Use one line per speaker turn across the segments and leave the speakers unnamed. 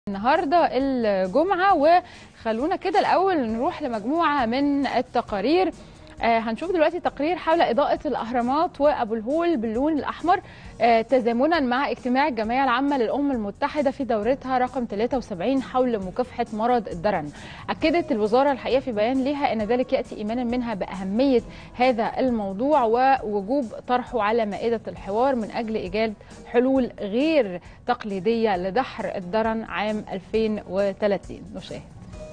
النهارده الجمعه وخلونا كده الاول نروح لمجموعه من التقارير آه هنشوف دلوقتي تقرير حول إضاءة الأهرامات وأبو الهول باللون الأحمر آه تزامنا مع اجتماع الجمعية العامة للأمم المتحدة في دورتها رقم 73 حول مكافحة مرض الدرن أكدت الوزارة الحقيقة في بيان لها أن ذلك يأتي إيمانا منها بأهمية هذا الموضوع ووجوب طرحه على مائدة الحوار من أجل إيجاد حلول غير تقليدية لدحر الدرن عام 2030 نشاهد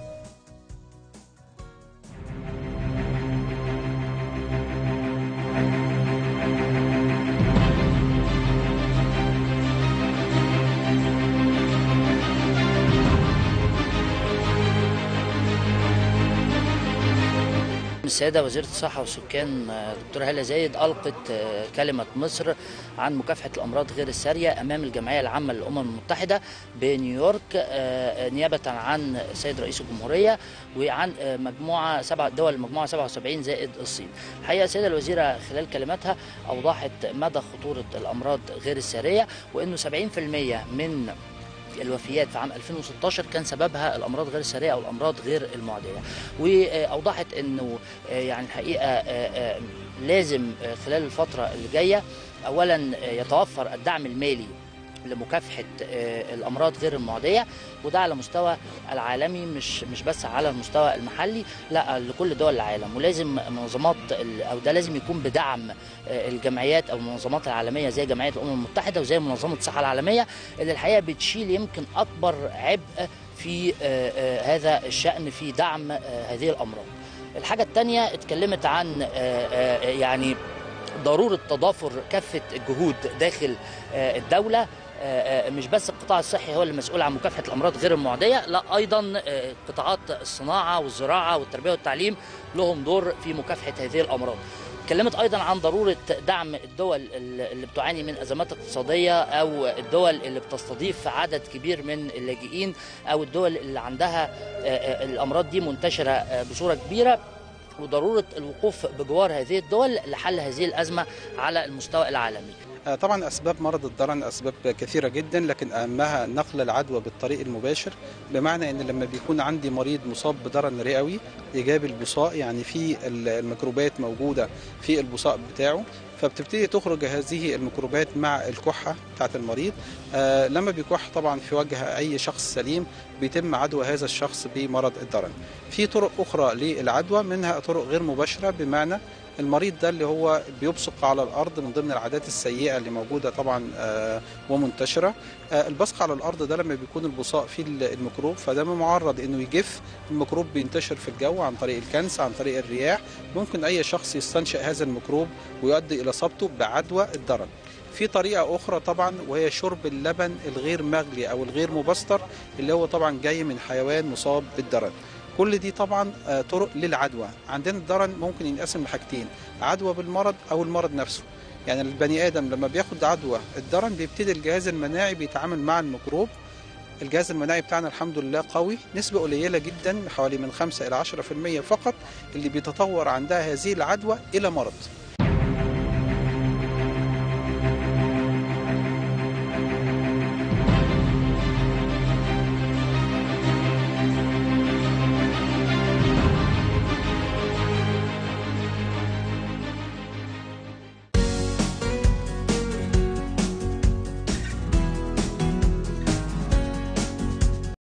السيدة وزيرة الصحة والسكان دكتورة هالة زايد ألقت كلمة مصر عن مكافحة الأمراض غير السارية أمام الجمعية العامة للأمم المتحدة بنيويورك نيابة عن السيد رئيس الجمهورية وعن مجموعة سبع دول المجموعة 77 زائد الصين. الحقيقة السيدة الوزيرة خلال كلماتها أوضحت مدى خطورة الأمراض غير السارية وأنه 70% من الوفيات في عام 2016 كان سببها الامراض غير الساريه او الامراض غير المعديه واوضحت انه يعني الحقيقه لازم خلال الفتره اللي جايه اولا يتوفر الدعم المالي لمكافحه الامراض غير المعديه وده على مستوى العالمي مش مش بس على المستوى المحلي لا لكل دول العالم ولازم منظمات او ده لازم يكون بدعم الجمعيات او المنظمات العالميه زي جمعيه الامم المتحده وزي منظمه الصحه العالميه اللي الحقيقه بتشيل يمكن اكبر عبء في هذا الشان في دعم هذه الامراض. الحاجه الثانيه اتكلمت عن يعني ضروره تضافر كافه الجهود داخل الدوله مش بس القطاع الصحي هو اللي مسؤول عن مكافحه الامراض غير المعديه لا ايضا قطاعات الصناعه والزراعه والتربيه والتعليم لهم دور في مكافحه هذه الامراض اتكلمت ايضا عن ضروره دعم الدول اللي بتعاني من ازمات اقتصاديه او الدول اللي بتستضيف عدد كبير من اللاجئين او الدول اللي عندها الامراض دي منتشره بصوره كبيره وضروره الوقوف بجوار هذه الدول لحل هذه الازمه على المستوى العالمي.
طبعا اسباب مرض الضرن اسباب كثيره جدا لكن اهمها نقل العدوى بالطريق المباشر بمعنى ان لما بيكون عندي مريض مصاب بضرن رئوي ايجابي البصاق يعني في الميكروبات موجوده في البصاق بتاعه فبتبتدي تخرج هذه الميكروبات مع الكحه بتاعت المريض آه لما بيكح طبعا في وجه اي شخص سليم بيتم عدوى هذا الشخص بمرض الضرن في طرق اخرى للعدوى منها طرق غير مباشره بمعنى المريض ده اللي هو بيبصق على الارض من ضمن العادات السيئه اللي موجوده طبعا آه ومنتشره آه البصق على الارض ده لما بيكون البصاق فيه الميكروب فده معرض انه يجف الميكروب بينتشر في الجو عن طريق الكنس عن طريق الرياح ممكن اي شخص يستنشق هذا الميكروب ويؤدي الى اصابته بعدوى الضرن في طريقة أخرى طبعا وهي شرب اللبن الغير مغلي أو الغير مبستر اللي هو طبعا جاي من حيوان مصاب بالدرن كل دي طبعا طرق للعدوى عندنا الضرن ممكن ينقسم لحاجتين عدوى بالمرض او المرض نفسه يعني البني ادم لما بياخد عدوى الضرن بيبتدي الجهاز المناعي بيتعامل مع الميكروب الجهاز المناعي بتاعنا الحمد لله قوي نسبة قليلة جدا حوالي من 5 إلى 10% فقط اللي بيتطور عندها هذه العدوى إلى مرض